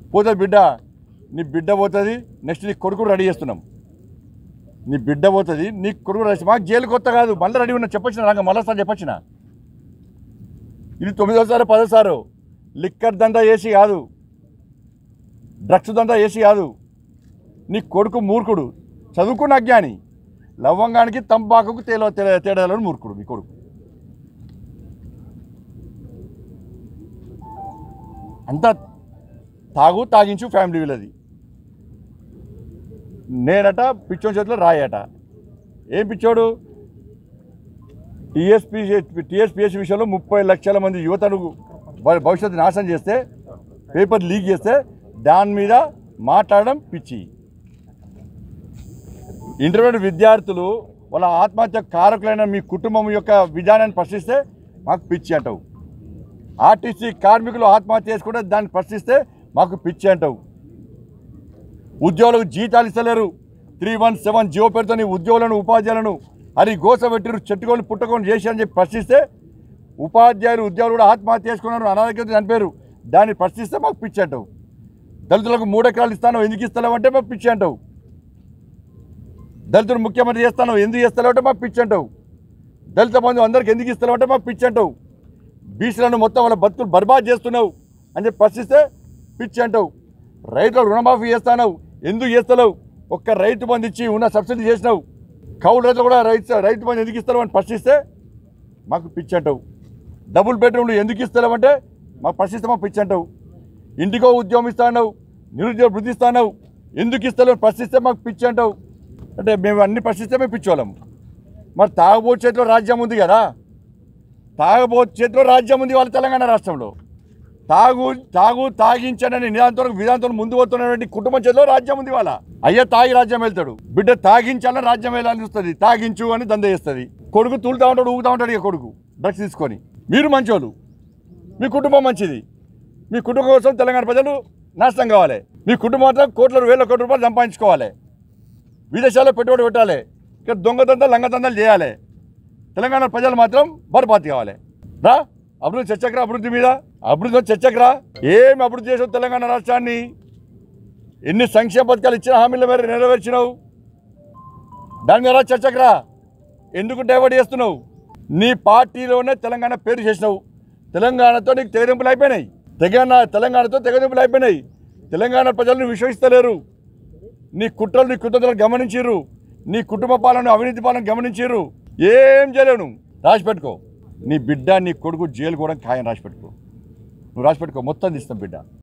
పోతుంది బిడ్డ నీ బిడ్డ పోతుంది నెక్స్ట్ నీ కొడుకు రెడీ చేస్తున్నాం నీ బిడ్డ పోతుంది నీ కొడుకు రెడీ మాకు జైలు కొత్త కాదు మళ్ళీ రెడీ ఉన్నా చెప్పొచ్చిన రాక మళ్ళీ సార్ చెప్పొచ్చిన ఇది తొమ్మిదోసారి పదోసారు లిక్కర్ దందా వేసి కాదు డ్రగ్స్ దందా వేసి కాదు నీ కొడుకు మూర్ఖుడు చదువుకున్న అజ్ఞాని లవంగానికి తంబాకుకు తేల తేడా- తేడాలని మూర్ఖుడు మీ కొడుకు అంతా తాగు తాగించు ఫ్యామిలీ వీళ్ళది నేనట పిచ్చోని చేతిలో రాయట ఏం పిచ్చోడు టీఎస్పీ టీఎస్పీఎస్ విషయంలో ముప్పై లక్షల మంది యువతను భ- భవిష్యత్తు నాశనం చేస్తే పేపర్ లీక్ చేస్తే దాని మీద మాట్లాడడం పిచ్చి ఇంటర్మీడియట్ విద్యార్థులు వాళ్ళ ఆత్మహత్య కారకులైన మీ కుటుంబం యొక్క విధానాన్ని ప్రశ్నిస్తే మాకు పిచ్చి అంటావు ఆర్టీసీ కార్మికులు ఆత్మహత్య చేసుకుంటే దాన్ని ప్రశ్నిస్తే మాకు పిచ్చి అంటావు ఉద్యోగులకు జీతాలు ఇస్తలేరు త్రీ వన్ సెవెన్ జియో పేరుతో నీ ఉద్యోగులను ఉపాధ్యాయులను అది గోసబెట్టిరు చెట్టుకొని పుట్టుకొని చేశారని చెప్పి ప్రశ్నిస్తే ఉపాధ్యాయులు ఉద్యోగులు కూడా ఆత్మహత్య చేసుకున్నారు అనారోగ్యంతో చనిపోయారు దాన్ని ప్రశ్నిస్తే మాకు పిచ్చి అంటావు దళితులకు మూడు ఎకరాలు ఇస్తాను ఎందుకు ఇస్తలేవు అంటే మాకు పిచ్చి అంటావు దళితులు ముఖ్యమంత్రి చేస్తాను ఎందుకు చేస్తలేవు అంటే మాకు పిచ్చి అంటావు దళిత బంధు అందరికి ఎందుకు ఇస్తలేవు అంటే మాకు పిచ్చి అంటావు బీసీలను మొత్తం వాళ్ళ బతుకులు బర్బాద్ చేస్తున్నావు అని చెప్పి ప్రశ్నిస్తే పిచ్చి అంటావు రైతులకు రుణమాఫీ చేస్తాను ఎందుకు చేస్తలేవు ఒక్క రైతు బంధు ఇచ్చి ఉన్న సబ్సిడీ చేసినావు కౌలు రైతులు కూడా రైతు రైతు బంధు ఎందుకు ఇస్తలేవు అని ప్రశ్నిస్తే మాకు పిచ్చి అంటావు డబుల్ బెడ్రూమ్లు ఎందుకు ఇస్తలేవు అంటే మాకు ప్రశ్నిస్తే మాకు పిచ్చి అంటావు ఇంటికో ఉద్యోగం ఇస్తాను నిరుద్యోగ వృద్ధి ఇస్తాను ఎందుకు ఇస్తలేవు అని ప్రశ్నిస్తే మాకు పిచ్చి అంటావు అంటే మేము అన్ని ప్రశ్నిస్తే మేము పిచ్చోళ్ళము మరి తాగుబోతు చేతిలో రాజ్యం ఉంది కదా తాగుబోతు చేతిలో రాజ్యం ఉంది వాళ్ళ తెలంగాణ రాష్ట్రంలో తాగు తాగు తాగించనని నిదాంతో విధాంతో ముందు పోతున్నటువంటి కుటుంబం చేతిలో రాజ్యం ఉంది వాళ్ళ అయ్యా తాగి రాజ్యం వెళ్తాడు బిడ్డ తాగించాలని రాజ్యం వెళ్ళాలని చూస్తుంది తాగించు అని దంద చేస్తుంది కొడుకు తూలుతా ఉంటాడు ఊగుతా ఉంటాడు ఇక కొడుకు డ్రగ్స్ తీసుకొని మీరు మంచోళ్ళు మీ కుటుంబం మంచిది మీ కుటుంబం కోసం తెలంగాణ ప్రజలు నాశనం కావాలి మీ కుటుంబంతో కోట్ల వేల కోట్ల రూపాయలు సంపాదించుకోవాలి విదేశాల్లో పెట్టుబడి పెట్టాలి ఇక్కడ దొంగదందాలు లంగదందాలు చేయాలి తెలంగాణ ప్రజలు మాత్రం బర్బాద్ కావాలి రా అభివృద్ధి చర్చకురా అభివృద్ధి మీద అభివృద్ధి చర్చకురా ఏం అభివృద్ధి చేసావు తెలంగాణ రాష్ట్రాన్ని ఎన్ని సంక్షేమ పథకాలు ఇచ్చిన హామీల మేర నెరవేర్చినావు దాని మీద చర్చకురా ఎందుకు డైవర్ట్ చేస్తున్నావు నీ పార్టీలోనే తెలంగాణ పేరు చేసినావు తెలంగాణతో నీకు తెగదింపులు అయిపోయినాయి తెలంగాణ తెలంగాణతో తెగదింపులు అయిపోయినాయి తెలంగాణ ప్రజలను విశ్వసిస్తలేరు నీ కుట్రలు నీ కుట్రలు గమనించిర్రు నీ కుటుంబ పాలన అవినీతి పాలన గమనించిర్రు ఏం చేయలేవు నువ్వు రాసి పెట్టుకో నీ బిడ్డ నీ కొడుకు జైలు కూడా ఖాయం రాసి పెట్టుకో నువ్వు రాసి పెట్టుకో మొత్తం తీస్తాం బిడ్డ